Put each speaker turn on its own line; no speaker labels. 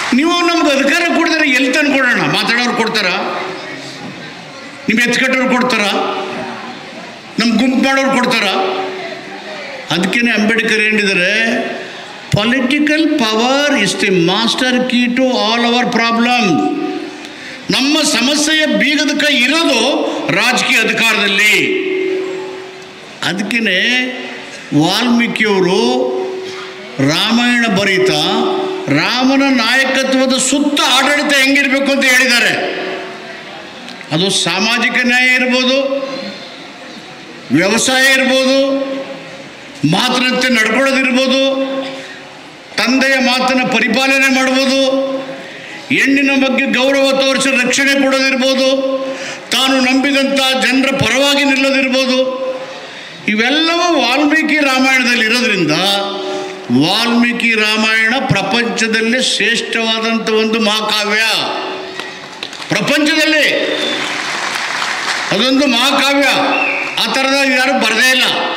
ನೀವು ನಮ್ಗೆ ಅಧಿಕಾರ ಕೊಡಿದ್ರೆ ಎಲ್ಲಿ ತಂದು ಕೊಡೋಣ ಮಾತಾಡೋರು ಕೊಡ್ತಾರ ನಿಮ್ಮ ಎತ್ಕಟ್ಟೋರು ಕೊಡ್ತಾರ ನಮ್ಮ ಗುಂಪು ಮಾಡೋರು ಕೊಡ್ತಾರ ಅದಕ್ಕೇ ಅಂಬೇಡ್ಕರ್ ಹೇಳಿದ್ದಾರೆ political power is the master key to all our problem ನಮ್ಮ ಸಮಸ್ಯೆಯ ಬೀಗದ ಕೈ ಇರೋದು ರಾಜಕೀಯ ಅಧಿಕಾರದಲ್ಲಿ ಅದಕ್ಕೇ ವಾಲ್ಮೀಕಿಯವರು ರಾಮಾಯಣ ಬರೀತಾ ರಾಮನ ನಾಯಕತ್ವದ ಸುತ್ತ ಆಡಳಿತ ಹೆಂಗಿರಬೇಕು ಅಂತ ಹೇಳಿದ್ದಾರೆ ಅದು ಸಾಮಾಜಿಕ ನ್ಯಾಯ ಇರ್ಬೋದು ವ್ಯವಸಾಯ ಇರ್ಬೋದು ಮಾತಿನಂತೆ ನಡ್ಕೊಳ್ಳೋದಿರ್ಬೋದು ತಂದೆಯ ಮಾತನ್ನು ಪರಿಪಾಲನೆ ಮಾಡ್ಬೋದು ಹೆಣ್ಣಿನ ಬಗ್ಗೆ ಗೌರವ ತೋರಿಸಿ ರಕ್ಷಣೆ ಕೊಡೋದಿರ್ಬೋದು ತಾನು ನಂಬಿದಂಥ ಜನರ ಪರವಾಗಿ ನಿಲ್ಲೋದಿರ್ಬೋದು ಇವೆಲ್ಲವೂ ವಾಲ್ಮೀಕಿ ರಾಮಾಯಣದಲ್ಲಿ ಇರೋದ್ರಿಂದ ವಾಲ್ಮೀಕಿ ರಾಮಾಯಣ ಪ್ರಪಂಚದಲ್ಲೇ ಶ್ರೇಷ್ಠವಾದಂಥ ಒಂದು ಮಹಾಕಾವ್ಯ ಪ್ರಪಂಚದಲ್ಲಿ ಅದೊಂದು ಮಹಾಕಾವ್ಯ ಆ ಥರದ ಯಾರು ಬರದೇ ಇಲ್ಲ